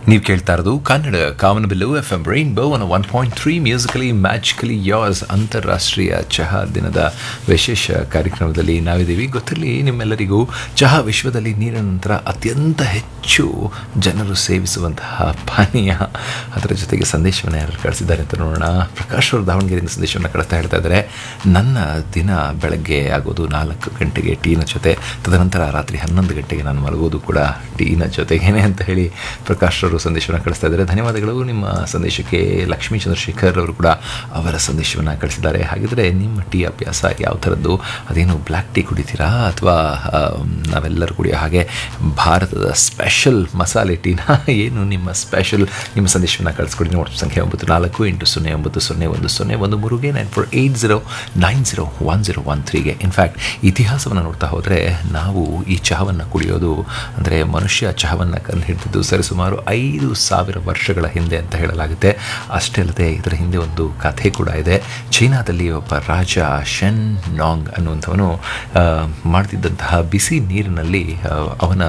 ನೀವು ಕೇಳ್ತಾ ಇರೋದು ಕನ್ನಡ ಕಾಮನಬಿಲ್ಲು F M rainbow one one point three musically magically yours ಅಂತಾರಾಷ್ಟ್ರೀಯ ಚಹಾ ದಿನದ ವಿಶೇಷ ಕಾರ್ಯಕ್ರಮದಲ್ಲಿ ನಾವಿದ್ದೀವಿ ಗೊತ್ತಿರಲಿ ನಿಮ್ಮೆಲ್ಲರಿಗೂ ಚಹಾ ವಿಶ್ವದಲ್ಲಿ ನೀರಿನ ನಂತರ ಅತ್ಯಂತ ಹೆಚ್ಚು ಜನರು ಸೇವಿಸುವಂತಹ ಪಾನೀಯ ಅದರ ಜೊತೆಗೆ ಸಂದೇಶವನ್ನು ಯಾರು ಕಳಿಸಿದ್ದಾರೆ ಅಂತ ನೋಡೋಣ ಪ್ರಕಾಶ್ ಅವರು ದಾವಣಗೆರೆಯಿಂದ ಸಂದೇಶವನ್ನು ಕಳಿಸ್ತಾ ಹೇಳ್ತಾ ಇದ್ದಾರೆ ನನ್ನ ದಿನ ಬೆಳಗ್ಗೆ ಆಗೋದು ನಾಲ್ಕು ಗಂಟೆಗೆ ಟೀನ ಜೊತೆ ತದನಂತರ ರಾತ್ರಿ ಹನ್ನೊಂದು ಗಂಟೆಗೆ ನಾನು ಮಲಗೋದು ಕೂಡ ಟೀನ ಜೊತೆಗೇನೆ ಅಂತ ಹೇಳಿ ಪ್ರಕಾಶ್ ಅವರು ಸಂದೇಶವನ್ನು ಕಳಿಸ್ತಾ ಇದ್ದಾರೆ ಧನ್ಯವಾದಗಳು ನಿಮ್ಮ ಸಂದೇಶಕ್ಕೆ ಲಕ್ಷ್ಮೀ ಚಂದ್ರಶೇಖರ್ ಅವರು ಕೂಡ ಅವರ ಸಂದೇಶವನ್ನು ಕಳಿಸಿದ್ದಾರೆ ಹಾಗಿದ್ರೆ ನಿಮ್ಮ ಟೀ ಅಭ್ಯಾಸ ಯಾವ ಥರದ್ದು ಅದೇನು ಬ್ಲ್ಯಾಕ್ ಟೀ ಕುಡಿತೀರಾ ಅಥವಾ ನಾವೆಲ್ಲರೂ ಕುಡಿಯೋ ಹಾಗೆ ಭಾರತದ ಸ್ಪೆಷಲ್ ಮಸಾಲೆ ಟೀನ ಏನು ನಿಮ್ಮ ಸ್ಪೆಷಲ್ ನಿಮ್ಮ ಸಂದೇಶವನ್ನು ಕಳಿಸ್ಕೊಡಿ ನೋಡಿ ಸಂಖ್ಯೆ ಒಂಬತ್ತು ನಾಲ್ಕು ಎಂಟು ಸೊನ್ನೆ ಒಂಬತ್ತು ಸೊನ್ನೆ ಒಂದು ಸೊನ್ನೆ ಒಂದು ಮೂರುಗೆ nine four eight zero nine zero one zero one ತ್ರೀಗೆ ಇನ್ಫ್ಯಾಕ್ಟ್ ಇತಿಹಾಸವನ್ನು ನೋಡ್ತಾ ಹೋದರೆ ನಾವು ಈ ಚಹವನ್ನು ಕುಡಿಯೋದು ಅಂದರೆ ಮನುಷ್ಯ ಚಹವನ್ನು ಕಂಡು ಹಿಡಿದಿದ್ದು ಸರಿಸುಮಾರು ಐದು ಸಾವಿರ ವರ್ಷಗಳ ಹಿಂದೆ ಅಂತ ಹೇಳಲಾಗುತ್ತೆ ಅಷ್ಟೇ ಅಲ್ಲದೆ ಇದರ ಹಿಂದೆ ಒಂದು ಕಥೆ ಕೂಡ ಇದೆ ಚೀನಾದಲ್ಲಿ ಒಬ್ಬ ರಾಜ ಶೆನ್ ನಾಂಗ್ ಅನ್ನುವಂಥವನು ಆ, ಮಾಡ್ತಿದ್ದಂತಹ ಬಿಸಿ ನೀರಿನಲ್ಲಿ ಆ, ಅವನ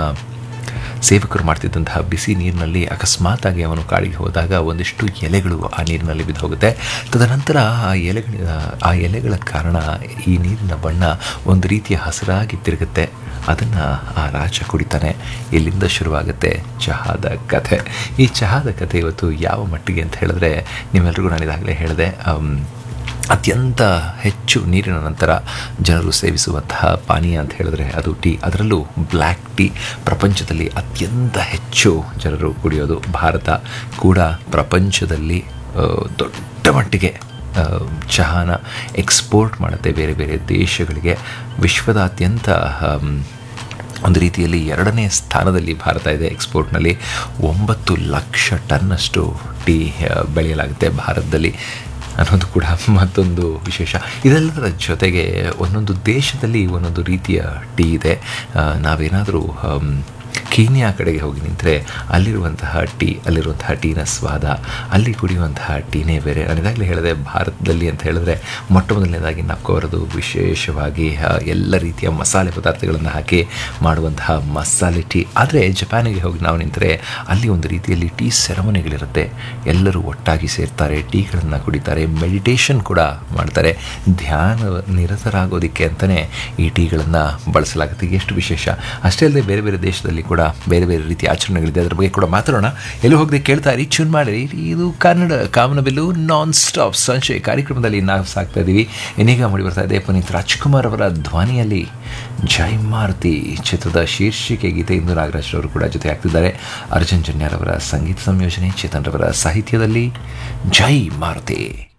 ಸೇವಕರು ಮಾಡ್ತಿದ್ದಂತಹ ಬಿಸಿ ನೀರಿನಲ್ಲಿ ಅಕಸ್ಮಾತಾಗಿ ಅವನು ಕಾಡಿಗೆ ಹೋದಾಗ ಒಂದಿಷ್ಟು ಎಲೆಗಳು ಆ ನೀರಿನಲ್ಲಿ ಬಿದ್ದು ಹೋಗುತ್ತೆ ತದನಂತರ ಆ ಎಲೆಗಳ ಆ ಎಲೆಗಳ ಕಾರಣ ಈ ನೀರಿನ ಬಣ್ಣ ಒಂದು ರೀತಿಯ ಹಸಿರಾಗಿ ತಿರುಗುತ್ತೆ ಅದನ್ನು ಆ ರಾಜ ಕುಡಿತಾನೆ ಇಲ್ಲಿಂದ ಶುರುವಾಗುತ್ತೆ ಚಹಾದ ಕಥೆ ಈ ಚಹಾದ ಕಥೆ ಇವತ್ತು ಯಾವ ಮಟ್ಟಿಗೆ ಅಂತ ಹೇಳಿದ್ರೆ ನಿಮ್ಮೆಲ್ರಿಗೂ ನಾನು ಇದಾಗಲೇ ಹೇಳಿದೆ ಆಮ್, ಅತ್ಯಂತ ಹೆಚ್ಚು ನೀರಿನ ನಂತರ ಜನರು ಸೇವಿಸುವಂತಹ ಪಾನೀಯ ಅಂತ ಹೇಳಿದ್ರೆ ಅದು ಟೀ ಅದರಲ್ಲೂ ಬ್ಲ್ಯಾಕ್ ಟೀ ಪ್ರಪಂಚದಲ್ಲಿ ಅತ್ಯಂತ ಹೆಚ್ಚು ಜನರು ಕುಡಿಯೋದು ಭಾರತ ಕೂಡ ಪ್ರಪಂಚದಲ್ಲಿ ಆ, ದೊಡ್ಡ ಮಟ್ಟಿಗೆ ಆ, ಚಹಾನ ಎಕ್ಸ್ಪೋರ್ಟ್ ಮಾಡುತ್ತೆ ಬೇರೆ ಬೇರೆ ದೇಶಗಳಿಗೆ ವಿಶ್ವದಾದ್ಯಂತ ಆಮ್, ಒಂದು ರೀತಿಯಲ್ಲಿ ಎರಡನೇ ಸ್ಥಾನದಲ್ಲಿ ಭಾರತ ಇದೆ ಎಕ್ಸ್ಪೋರ್ಟ್ನಲ್ಲಿ ಒಂಬತ್ತು ಲಕ್ಷ ಟನ್ನಷ್ಟು ಟೀ ಆ, ಬೆಳೆಯಲಾಗುತ್ತೆ ಭಾರತದಲ್ಲಿ ಅನ್ನೋದು ಕೂಡ ಮತ್ತೊಂದು ವಿಶೇಷ ಇದೆಲ್ಲದರ ಜೊತೆಗೆ ಒಂದೊಂದು ದೇಶದಲ್ಲಿ ಒಂದೊಂದು ರೀತಿಯ ಟೀ ಇದೆ ಆ, ನಾವೇನಾದರೂ ಆಮ್, ಕೀನ್ಯಾ ಕಡೆಗೆ ಹೋಗಿ ನಿಂತರೆ ಅಲ್ಲಿರುವಂತಹ ಟೀ ಅಲ್ಲಿರುವಂತಹ ಟೀನ ಸ್ವಾದ ಅಲ್ಲಿ ಕುಡಿಯುವಂತಹ ಟೀನೇ ಬೇರೆ ನಾನು ಇದಾಗಲೇ ಹೇಳಿದೆ ಭಾರತದಲ್ಲಿ ಅಂತ ಹೇಳಿದ್ರೆ ಮೊಟ್ಟ ಮೊದಲನೇದಾಗಿ ನಕ್ಕೋರದು ವಿಶೇಷವಾಗಿ ಆ, ಎಲ್ಲ ರೀತಿಯ ಮಸಾಲೆ ಪದಾರ್ಥಗಳನ್ನು ಹಾಕಿ ಮಾಡುವಂತಹ ಮಸಾಲೆ ಟೀ ಆದರೆ ಜಪಾನಿಗೆ ಹೋಗಿ ನಾವು ನಿಂತರೆ ಅಲ್ಲಿ ಒಂದು ರೀತಿಯಲ್ಲಿ ಟೀ ಸೆರೆಮನಿಗಳಿರುತ್ತೆ ಎಲ್ಲರೂ ಒಟ್ಟಾಗಿ ಸೇರ್ತಾರೆ ಟೀಗಳನ್ನು ಕುಡಿತಾರೆ ಮೆಡಿಟೇಷನ್ ಕೂಡ ಮಾಡ್ತಾರೆ ಧ್ಯಾನ ನಿರತರಾಗೋದಕ್ಕೆ ಅಂತಲೇ ಈ ಟೀಗಳನ್ನು ಬಳಸಲಾಗುತ್ತೆ ಎಷ್ಟು ವಿಶೇಷ ಅಷ್ಟೇ ಅಲ್ಲದೆ ಬೇರೆ ಬೇರೆ ದೇಶದಲ್ಲಿ ಕೂಡ ಬೇರೆ ಬೇರೆ ರೀತಿಯ ಆಚರಣೆಗಳಿದೆ ಅದರ ಬಗ್ಗೆ ಕೂಡ ಮಾತಾಡೋಣ ಎಲ್ಲೂ ಹೋಗದೆ ಕೇಳ್ತಾ ಇರಿ ಚೂನ್ ಮಾಡಿ ಇದು ಕನ್ನಡ ಕಾಮನಬಿಲ್ಲು ನಾನ್ ಸ್ಟಾಪ್ ಸಂಶಯ ಕಾರ್ಯಕ್ರಮದಲ್ಲಿ ನಾವು ಸಾಕ್ತಾ ಇದ್ದೀವಿ ಇನ್ನೀಗ ಮೂಡಿ ಬರ್ತಾ ಇದೆ ಪುನೀತ್ ರಾಜ್ಕುಮಾರ್ ಅವರ ಧ್ವನಿಯಲ್ಲಿ ಜೈ ಮಾರುತಿ ಚಿತ್ರದ ಶೀರ್ಷಿಕೆ ಗೀತೆ ಇಂದು ನಾಗರಾಜ್ ಅವರು ಕೂಡ ಜೊತೆ ಆಗ್ತಿದ್ದಾರೆ ಅರ್ಜುನ್ ಜನ್ಯಾರ್ ಅವರ ಸಂಗೀತ ಸಂಯೋಜನೆ ಚೇತನ್ ರವರ ಸಾಹಿತ್ಯದಲ್ಲಿ ಜೈ ಮಾರುತಿ